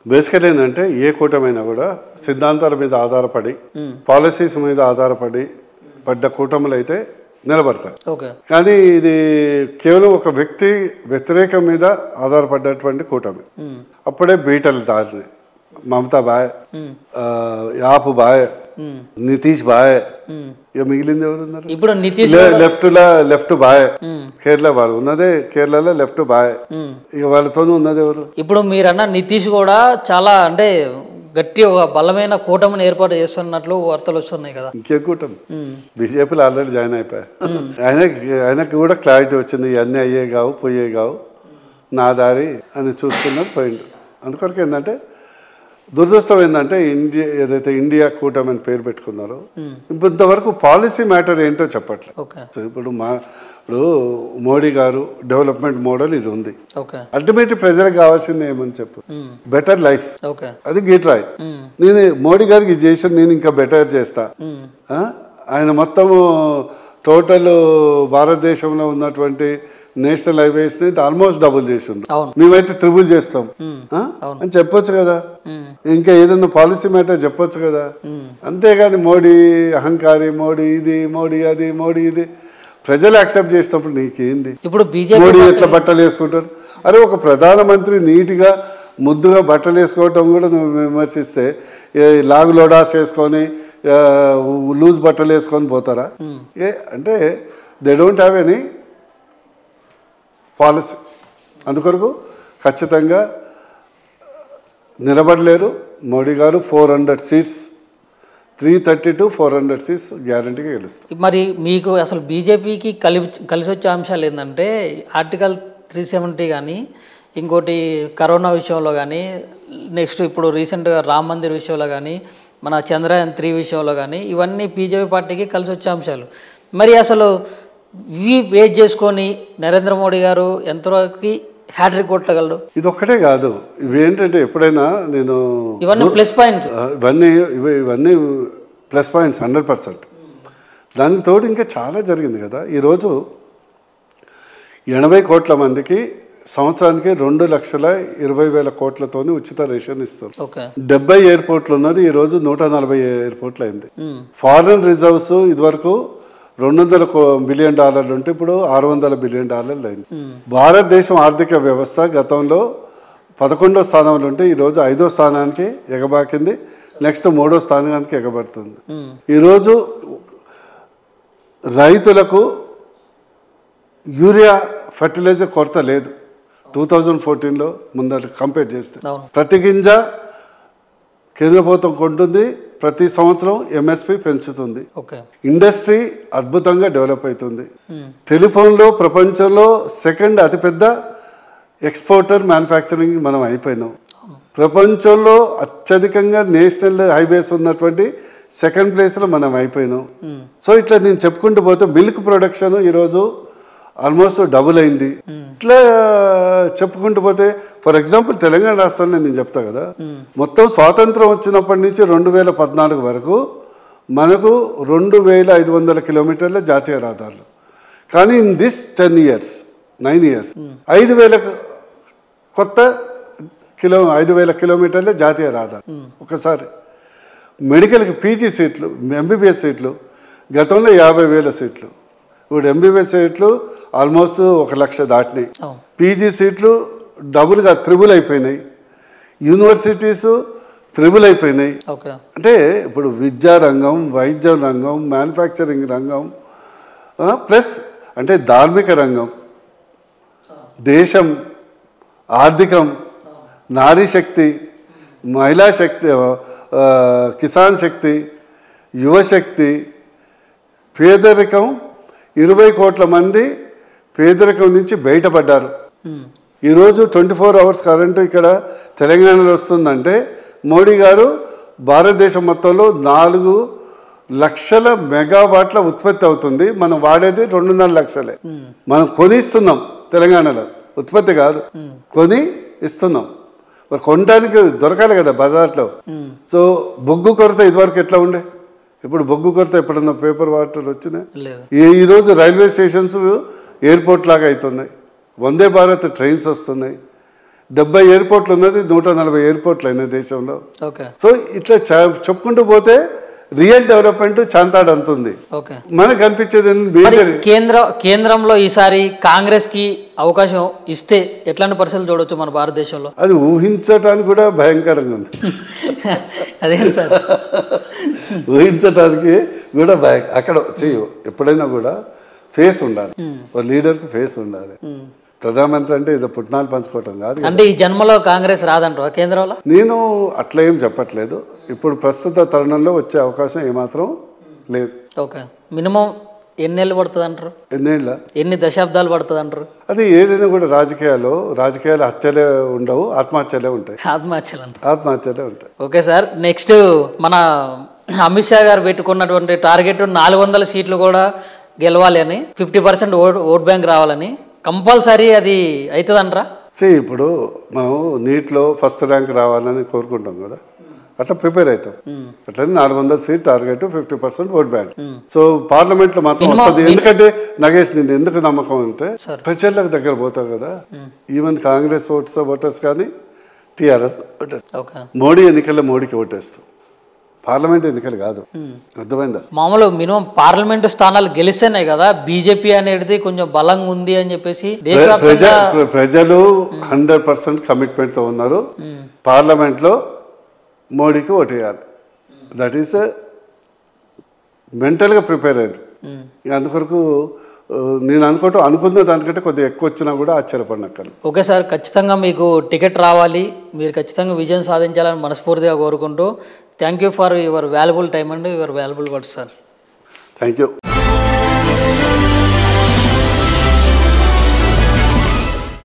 బేసికల్ ఏంటంటే ఏ కూటమైనా కూడా సిద్ధాంతాల మీద ఆధారపడి పాలసీస్ మీద ఆధారపడి పడ్డ కూటములు అయితే నిలబడతాయి ఓకే కానీ ఇది కేవలం ఒక వ్యక్తి వ్యతిరేకం మీద ఆధారపడ్డటువంటి కూటమి ఉమ్, అప్పుడే బీటలు దారిని మమతా బాయ్ ఉమ్, ఆ, AAP bye um, Nitish bye um. ఇక మిగిలింది ఎవరు ఉన్నారు ఇప్పుడు నితీష్ లెఫ్ట్ లా లెఫ్ట్ బాయ్ ఉమ్, కేరళ వాళ్ళు ఉన్నదే కేరళలో లెఫ్ట్ బాయ్ ఉమ్. ఇక వాళ్ళతోనూ ఉన్నది ఎవరు ఇప్పుడు మీరన్న నితీష్ కూడా చాలా అంటే గట్టి ఒక బలమైన కూటమిని ఏర్పాటు చేస్తున్నట్లు వార్తలు వస్తున్నాయి కదా ఇంకే కూటమి ఉమ్, బీజేపీలో ఆల్రెడీ జాయిన్ అయిపోయారు ఆయనకి ఆయనకి కూడా క్లారిటీ వచ్చింది ఇవన్నీ అయ్యే కావు పోయే కావు నా దారి అని చూసుకున్నది పోయిండు అందుకొరకు ఏంటంటే దురదృష్టం ఏంటంటే ఇండియా ఏదైతే ఇండియా కూటమి అని పేరు పెట్టుకున్నారో ఉమ్, ఇప్పుడు ఇంతవరకు పాలసీ మ్యాటర్ ఏంటో చెప్పట్లేదు ఓకే సో ఇప్పుడు మా ఇప్పుడు మోడీ గారు డెవలప్మెంట్ మోడల్ ఇది ఉంది ఓకే అల్టిమేట్ ప్రజలకు కావాల్సింది ఏమని చెప్పు ఉమ్, బెటర్ లైఫ్ ఓకే అది గీట్రాయ్ ఉమ్, నేను మోడీ గారికి ఇది చేసి నేను ఇంకా బెటర్ చేస్తా ఉమ్, ఆ? ఆయన మొత్తము టోటల్ భారతదేశంలో ఉన్నటువంటి నేషనల్ హైవేస్ని ఆల్మోస్ట్ డబుల్ చేసిండు అవును మేమైతే త్రిబుల్ చేస్తాం ఉమ్, ఆ? అని చెప్పొచ్చు కదా ఉమ్, ఇంకా ఏదైనా పాలసీ మ్యాటర్ చెప్పొచ్చు కదా ఉమ్, అంతేగాని మోడీ అహంకారి మోడీ ఇది మోడీ అది మోడీ ఇది ప్రజలు యాక్సెప్ట్ చేసినప్పుడు నీకేంది ఇప్పుడు బీజేపీ మోడీ ఎట్లా బట్టలు వేసుకుంటారు అరే ఒక ప్రధానమంత్రి నీట్గా ముద్దుగా బట్టలు వేసుకోవటం కూడా నువ్వు విమర్శిస్తే ఏ లాగు లోడాస్ వేసుకొని ఆ, లూజ్ బట్టలు వేసుకొని పోతారా ఉమ్, ఏ అంటే they don't have any policy అందుకొరకు ఖచ్చితంగా నిలబడలేరు Modi garu four hundred seats three thirty to four hundred seats గ్యారంటీగా గెలుస్తారు మరి మీకు అసలు బీజేపీకి కలి కలిసి వచ్చే అంశాలు ఏంటంటే ఆర్టికల్ త్రీ సెవెంటీ కానీ ఇంకోటి కరోనా విషయంలో కానీ నెక్స్ట్ ఇప్పుడు రీసెంట్గా రామ్ మందిర్ విషయంలో కానీ మన చంద్రయాన్ త్రీ విషయంలో కానీ ఇవన్నీ బీజేపీ పార్టీకి కలిసి వచ్చే అంశాలు మరి అసలు ఇవి వేట్ చేసుకొని నరేంద్ర మోడీ గారు ఎంతవరకు హ్యాట్రిక్ కొట్టగలడు ఇది ఒక్కటే కాదు ఇవి ఏంటంటే ఎప్పుడైనా నేను ఇవన్నీ ప్లస్ పాయింట్స్ ఆ, ఇవన్నీ ఇవి ఇవన్నీ ప్లస్ పాయింట్స్ హండ్రెడ్ పర్సెంట్ దానికి తోడు ఇంకా చాలా జరిగింది కదా ఈరోజు ఎనభై కోట్ల మందికి సంవత్సరానికి రెండు లక్షల ఇరవై వేల కోట్లతోని ఉచిత రేషన్ ఇస్తారు ఓకే డెబ్బై ఎయిర్పోర్ట్లు ఉన్నది ఈరోజు నూట నలభై ఎయిర్పోర్ట్లు అయింది ఉమ్, ఫారెన్ రిజర్వ్స్ ఇదివరకు రెండు వందల బిలియన్ డాలర్లు ఉంటే ఇప్పుడు ఆరు వందల బిలియన్ డాలర్లు అయింది ఉమ్, భారతదేశం ఆర్థిక వ్యవస్థ గతంలో పదకొండో స్థానంలో ఉంటే ఈరోజు ఐదో స్థానానికి ఎగబాకింది నెక్స్ట్ మూడో స్థానానికి ఎగబడుతుంది ఉమ్, ఈరోజు రైతులకు యూరియా ఫర్టిలైజర్ కొరత లేదు టూ థౌజండ్ ఫోర్టీన్లో ముందర కంపేర్ చేస్తే అవును ప్రతి గింజ కేంద్ర ప్రభుత్వం కొంటుంది ప్రతి సంవత్సరం ఎంఎస్పి పెంచుతుంది ఓకే ఇండస్ట్రీ అద్భుతంగా డెవలప్ అవుతుంది ఉమ్, టెలిఫోన్లో ప్రపంచంలో సెకండ్ అతిపెద్ద ఎక్స్పోర్టర్ మ్యానుఫ్యాక్చరింగ్ మనం అయిపోయినాం ప్రపంచంలో అత్యధికంగా నేషనల్ హైవేస్ ఉన్నటువంటి సెకండ్ ప్లేస్లో మనం అయిపోయినాం ఉమ్, సో ఇట్లా నేను చెప్పుకుంటూ పోతే మిల్క్ ప్రొడక్షన్ ఈరోజు ఆల్మోస్ట్ డబుల్ అయింది ఇట్లా చెప్పుకుంటూ పోతే ఫర్ ఎగ్జాంపుల్ తెలంగాణ రాష్ట్రంలో నేను చెప్తా కదా ఉమ్, మొత్తం స్వాతంత్రం వచ్చినప్పటి నుంచి రెండు వేల పద్నాలుగు వరకు మనకు రెండు వేల ఐదు వందల కిలోమీటర్ల జాతీయ రహదారులు కానీ in this ten years nine years ఐదు వేల కొత్త కిలో ఐదు వేల కిలోమీటర్ల జాతీయ రహదారి ఒకసారి మెడికల్కి పీజీ సీట్లు ఎంబీబీఎస్ సీట్లు గతంలో యాభై వేల సీట్లు ఇప్పుడు ఎంబీబీఎస్ సీట్లు ఆల్మోస్ట్ ఒక లక్ష దాటినాయి అవును పీజీ సీట్లు డబుల్గా త్రిబుల్ అయిపోయినాయి యూనివర్సిటీస్ త్రిబుల్ అయిపోయినాయి ఓకే అంటే ఇప్పుడు విద్యా రంగం వైద్య రంగం మ్యానుఫ్యాక్చరింగ్ రంగం ప్లస్ అంటే ధార్మిక రంగం దేశం ఆర్థికం నారీ శక్తి మహిళా శక్తి ఆ, కిసాన్ శక్తి యువశక్తి పేదరికం ఇరవై కోట్ల మంది పేదరికం నుంచి బయటపడ్డారు ఉమ్, ఈరోజు ట్వంటీ ఫోర్ అవర్స్ కరెంటు ఇక్కడ తెలంగాణలో వస్తుందంటే మోడీ గారు భారతదేశం మొత్తంలో నాలుగు లక్షల మెగావాట్ల ఉత్పత్తి అవుతుంది మనం వాడేది రెండున్నర లక్షలే ఉమ్, మనం కొనిస్తున్నాం తెలంగాణలో ఉత్పత్తి కాదు ఉమ్, కొని ఇస్తున్నాం మరి కొనడానికి దొరకాలి కదా బజార్లో ఉమ్, సో బొగ్గు కొరత ఇదివరకు ఎట్లా ఉండే ఇప్పుడు బొగ్గు కొరత ఎప్పుడన్నా పేపర్ వాటర్ వచ్చినాయి లేదు ఈ ఈరోజు రైల్వే స్టేషన్స్ ఎయిర్పోర్ట్ లాగా అవుతున్నాయి వందే భారత్ ట్రైన్స్ వస్తున్నాయి డెబ్బై ఎయిర్పోర్ట్లు ఉన్నది నూట నలభై ఎయిర్పోర్ట్లు అయినాయి దేశంలో ఓకే సో ఇట్లా చ- చెప్పుకుంటూ పోతే రియల్ డెవలప్మెంట్ చాంతాడు అంతుంది ఓకే మనకు అనిపించేది మరి మేజర్ కేంద్ర కేంద్రంలో ఈసారి కాంగ్రెస్ కి అవకాశం ఇస్తే ఎట్లాంటి పరిస్థితులు చూడొచ్చు మన భారతదేశంలో అది ఊహించటానికి కూడా భయంకరంగా ఉంది అదేం సార్ ఊహించటానికి కూడా భయం అక్కడ చెయ్యు ఎప్పుడైనా కూడా ఫేస్ ఉండాలి ఒక లీడర్కి ఫేస్ ఉండాలి ఉమ్. ప్రధానమంత్రి అంటే ఏదో పుట్నాలు పంచుకోవటం కాదు అంటే ఈ జన్మలో కాంగ్రెస్ రాదంటావా కేంద్రంలో నేను అట్లా ఏం చెప్పట్లేదు ఇప్పుడు ప్రస్తుత తరుణంలో వచ్చే అవకాశం ఏమాత్రం లేదు ఓకే మినిమం ఎన్నేళ్ళు పడుతుంది అంటారు ఎన్నేళ్ళ ఎన్ని దశాబ్దాలు పడుతుంది అంటారు అది ఏదైనా కూడా రాజకీయాలు రాజకీయాలు హత్యలే ఉండవు ఆత్మహత్యలే ఉంటాయి ఆత్మహత్యలు అంటారు ఆత్మహత్యలే ఉంటాయి ఓకే సార్ నెక్స్ట్ మన అమిత్ షా గారు పెట్టుకున్నటువంటి టార్గెట్ నాలుగు వందల సీట్లు కూడా గెలవాలి అని fifty percent vote vote bank రావాలని కంపల్సరీ అది అవుతుందంటారా సే ఇప్పుడు మనం నీట్లో ఫస్ట్ ర్యాంక్ రావాలని కోరుకుంటాం కదా అట్లా ప్రిపేర్ అవుతాం అట్లనే నాలుగు వందల seat target fifty percent vote bank so parliament లో మాత్రం వస్తుంది ఎందుకంటే నగేష్ నేను ఎందుకు నమ్మకం అంటే ప్రజలకు దగ్గర పోతావు కదా ఈవెన్ కాంగ్రెస్ ఓట్స్ ఓటర్స్ కానీ టీఆర్ఎస్ ఓటర్స్ ఓకే మోడీ ఎన్నికల్లో మోడీకి ఓటేస్తాం పార్లమెంట్ ఎన్నికలు కాదు అర్థమైందా మామూలు మినిమం పార్లమెంటు స్థానాలు గెలిస్తేనే కదా బీజేపీ అనేది కొంచెం బలంగా ఉంది అని చెప్పేసి ప్రజ దేశవ్యాప్తంగా ప్ర- ప్రజలు హండ్రెడ్ పర్సెంట్ కమిట్మెంట్తో ఉన్నారు పార్లమెంట్లో మోడీకి ఓటేయాలి దట్ ఈస్ మెంటల్గా ప్రిపేర్ అయ్యారు ఉమ్. ఇక అందుకొరకు ఆ, నేను అనుకోవటం అనుకున్న దానికంటే కొద్దిగా ఎక్కువ వచ్చినా కూడా ఆశ్చర్యపడినక్కర్లేదు ఓకే సార్ ఖచ్చితంగా మీకు టికెట్ రావాలి మీరు ఖచ్చితంగా విజయం సాధించాలని మనస్ఫూర్తిగా కోరుకుంటూ thank you for your valuable time and your valuable words sir thank you